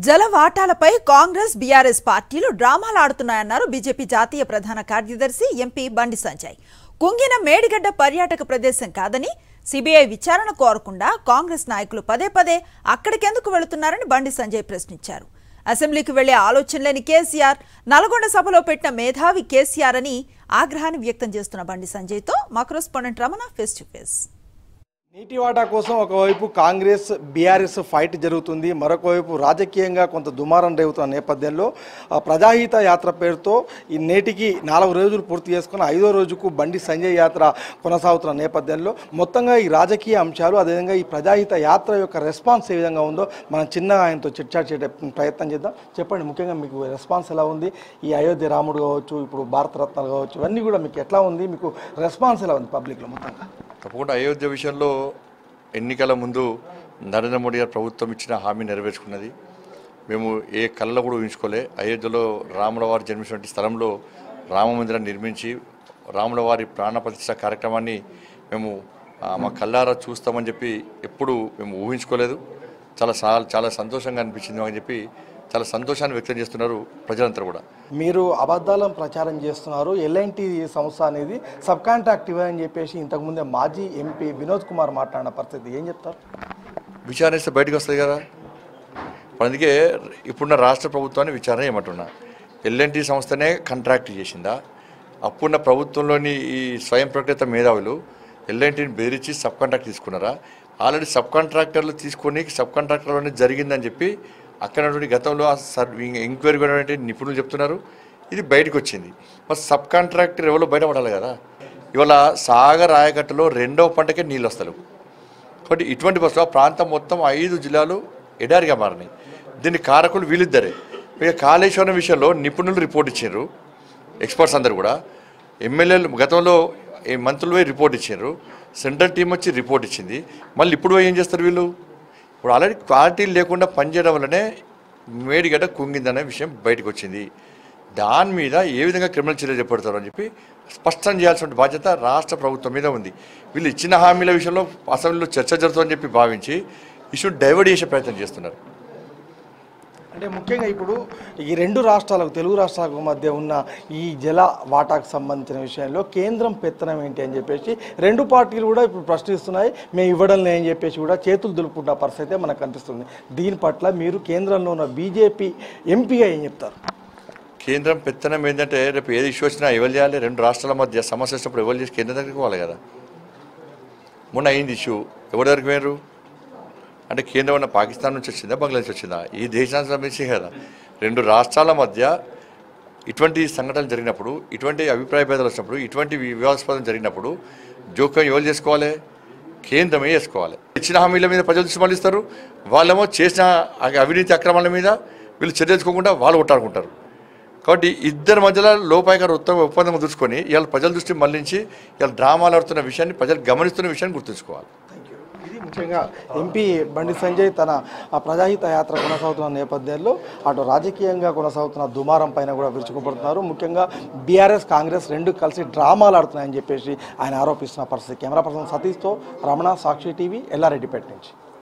జల వాటాలపై కాంగ్రెస్ బీఆర్ఎస్ పార్టీలు డ్రామాలు ఆడుతున్నాయన్నారు బీజేపీ జాతీయ ప్రధాన కార్యదర్శి ఎంపీ బండి సంజయ్ కుంగిన మేడిగడ్డ పర్యాటక ప్రదేశం కాదని సిబిఐ విచారణ కోరకుండా కాంగ్రెస్ నాయకులు పదే పదే అక్కడికెందుకు వెళుతున్నారని బండి సంజయ్ ప్రశ్నించారు అసెంబ్లీకి వెళ్లే ఆలోచన లేని కేసీఆర్ నల్గొండ సభలో పెట్టిన మేధావి కేసీఆర్ అని ఆగ్రహాన్ని వ్యక్తం చేస్తున్న బండి సంజయ్తో మా correspondent Ramana face to face నీటి వాటా కోసం ఒకవైపు కాంగ్రెస్ బీఆర్ఎస్ ఫైట్ జరుగుతుంది మరొక వైపు రాజకీయంగా కొంత దుమారం రేగుతున్న నేపథ్యంలో ఆ, ప్రజాహిత యాత్ర పేరుతో ఈ నేటికి నాలుగు రోజులు పూర్తి చేసుకుని ఐదో రోజుకు బండి సంజయ్ యాత్ర కొనసాగుతున్న నేపథ్యంలో మొత్తంగా ఈ రాజకీయ అంశాలు అదేవిధంగా ఈ ప్రజాహిత యాత్ర యొక్క రెస్పాన్స్ ఏ విధంగా ఉందో మనం చిన్నగా ఆయనతో చర్చా చేసే ప్రయత్నం చేద్దాం చెప్పండి ముఖ్యంగా మీకు రెస్పాన్స్ ఎలా ఉంది ఈ అయోధ్య రాముడు కావచ్చు ఇప్పుడు భారతరత్నాలు కావచ్చు ఇవన్నీ కూడా మీకు ఎట్లా ఉంది మీకు రెస్పాన్స్ ఎలా ఉంది పబ్లిక్లో మొత్తంగా తప్పకుండా అయోధ్య విషయంలో ఎన్నికల ముందు నరేంద్ర మోడీ గారు ప్రభుత్వం ఇచ్చిన హామీ నెరవేర్చుకున్నది మేము ఏ కళ్ళలో కూడా ఊహించుకోలే అయోధ్యలో రాముల వారు జన్మించినటువంటి స్థలంలో రామ మందిరం నిర్మించి రాముల వారి ప్రాణ ప్రతిష్ఠ కార్యక్రమాన్ని మేము ఆ, మా కళ్ళారా చూస్తామని చెప్పి ఎప్పుడు మేము ఊహించుకోలేదు చాలా సా- చాలా సంతోషంగా అనిపించింది అని చెప్పి చాలా సంతోషాన్ని వ్యక్తం చేస్తున్నారు ప్రజలంతా కూడా మీరు అబద్ధాలను ప్రచారం చేస్తున్నారు ఎల్ఎన్టీ సంస్థ అనేది సబ్ కాంట్రాక్టివ్ అని చెప్పేసి ఇంతకుముందే మాజీ ఎంపీ వినోద్ కుమార్ మాట్లాడిన పరిస్థితి ఏం చెప్తారు విచారణ ఇస్తే బయటకు వస్తుంది కదా ఇప్పుడు అందుకే ఇప్పుడున్న రాష్ట్ర ప్రభుత్వాన్ని విచారణ చేయమంటున్నా ఎల్ఎన్టీ సంస్థనే కాంట్రాక్ట్ చేసిందా అప్పుడున్న ప్రభుత్వంలోని ఈ స్వయం ప్రకృత మేధావులు ఎల్ఎన్టీని బెదిరించి సబ్ కాంట్రాక్ట్ తీసుకున్నారా ఆల్రెడీ సబ్ కాంట్రాక్టర్లు తీసుకొని సబ్ కాంట్రాక్టర్లోనే జరిగిందని చెప్పి అక్కడ ఉన్నటువంటి గతంలో ఆ సర్ ఎంక్వైరీ కూడా నిపుణులు చెప్తున్నారు ఇది బయటకు వచ్చింది మరి సబ్ కాంట్రాక్టర్ ఎవరో బయటపడాలి కదా ఇవాళ సాగర్ ఆయకట్టులో రెండవ పంటకే నీళ్ళు వస్తలేవు కాబట్టి ఇటువంటి బస్సు ఆ ప్రాంతం మొత్తం ఐదు జిల్లాలు ఎడారిగా మారినాయి దీని కారకులు వీళ్ళిద్దరే ఇక కాళేశ్వరం విషయంలో నిపుణులు రిపోర్ట్ ఇచ్చారు ఎక్స్పర్ట్స్ అందరు కూడా ఎమ్మెల్యేలు గతంలో ఈ మంత్రులు పోయి రిపోర్ట్ ఇచ్చారు సెంట్రల్ టీం వచ్చి రిపోర్ట్ ఇచ్చింది మళ్ళీ ఇప్పుడు పోయి ఏం చేస్తారు వీళ్ళు ఇప్పుడు ఆల్రెడీ క్వాలిటీ లేకుండా పనిచేయడం వల్లనే మేడిగడ్డ కుంగిందనే విషయం బయటకు వచ్చింది దాని మీద ఏ విధంగా క్రిమినల్ చర్య చేపడతారు అని చెప్పి స్పష్టం చేయాల్సిన బాధ్యత రాష్ట్ర ప్రభుత్వం మీద ఉంది వీళ్ళు ఇచ్చిన హామీల విషయంలో అసెంబ్లీలో చర్చ జరుగుతుందని చెప్పి భావించి ఇష్యూ డైవర్ట్ చేసే ప్రయత్నం చేస్తున్నారు అంటే ముఖ్యంగా ఇప్పుడు ఈ రెండు రాష్ట్రాలకు తెలుగు రాష్ట్రాలకు మధ్య ఉన్న ఈ జల వాటాకు సంబంధించిన విషయంలో కేంద్రం పెత్తనం ఏంటి అని చెప్పేసి రెండు పార్టీలు కూడా ఇప్పుడు ప్రశ్నిస్తున్నాయి మేము ఇవ్వడం లేని చెప్పేసి కూడా చేతులు దులుపుకున్న పరిస్థితి అయితే మనకు కనిపిస్తుంది దీని పట్ల మీరు కేంద్రంలో ఉన్న బీజేపీ ఎంపీగా ఏం చెప్తారు కేంద్రం పెత్తనం ఏంటంటే రేపు ఏది ఇష్యూ వచ్చినా ఎవరు చేయాలి రెండు రాష్ట్రాల మధ్య సమస్య వచ్చినప్పుడు ఎవరు చేసి కేంద్రం దగ్గరికి పోవాలి కదా మొన్న అయింది ఇష్యూ ఎవరి దగ్గరికి పోయారు అంటే కేంద్రం ఉన్న పాకిస్తాన్ నుంచి వచ్చిందా బంగ్లాదేశ్ వచ్చిందా ఈ దేశానికి సంబంధించి కదా రెండు రాష్ట్రాల మధ్య ఇటువంటి సంఘటనలు జరిగినప్పుడు ఇటువంటి అభిప్రాయ భేదాలు వచ్చినప్పుడు ఇటువంటి వివాదాస్పదం జరిగినప్పుడు జోక్యం ఎవరు చేసుకోవాలి కేంద్రమే చేసుకోవాలి ఇచ్చిన హామీల మీద ప్రజలు దృష్టి మళ్ళిస్తారు వాళ్ళేమో చేసిన అ- అవినీతి అక్రమాల మీద వీళ్ళు చర్య తీసుకోకుండా వాళ్ళు కొట్టాడుకుంటారు కాబట్టి ఇద్దరి మధ్యలో లోపాయకార ఉత్తమ ఒప్పందం చూసుకొని ఇవాళ ప్రజల దృష్టి మళ్లించి ఇవాళ డ్రామాలు ఆడుతున్న విషయాన్ని ప్రజలు గమనిస్తున్న విషయాన్ని గుర్తుంచుకోవాలి ఇది ముఖ్యంగా ఎంపీ బండి సంజయ్ తన ఆ ప్రజాహిత యాత్ర కొనసాగుతున్న నేపథ్యంలో అటు రాజకీయంగా కొనసాగుతున్న దుమారం పైన కూడా విరుచుకుపడుతున్నారు ముఖ్యంగా బీఆర్ఎస్ కాంగ్రెస్ రెండు కలిసి డ్రామాలు ఆడుతున్నాయని చెప్పేసి ఆయన ఆరోపిస్తున్న పరిస్థితి కెమెరా పర్సన్ సతీష్తో రమణ సాక్షి టీవీ ఎల్లారెడ్డిపేట నుంచి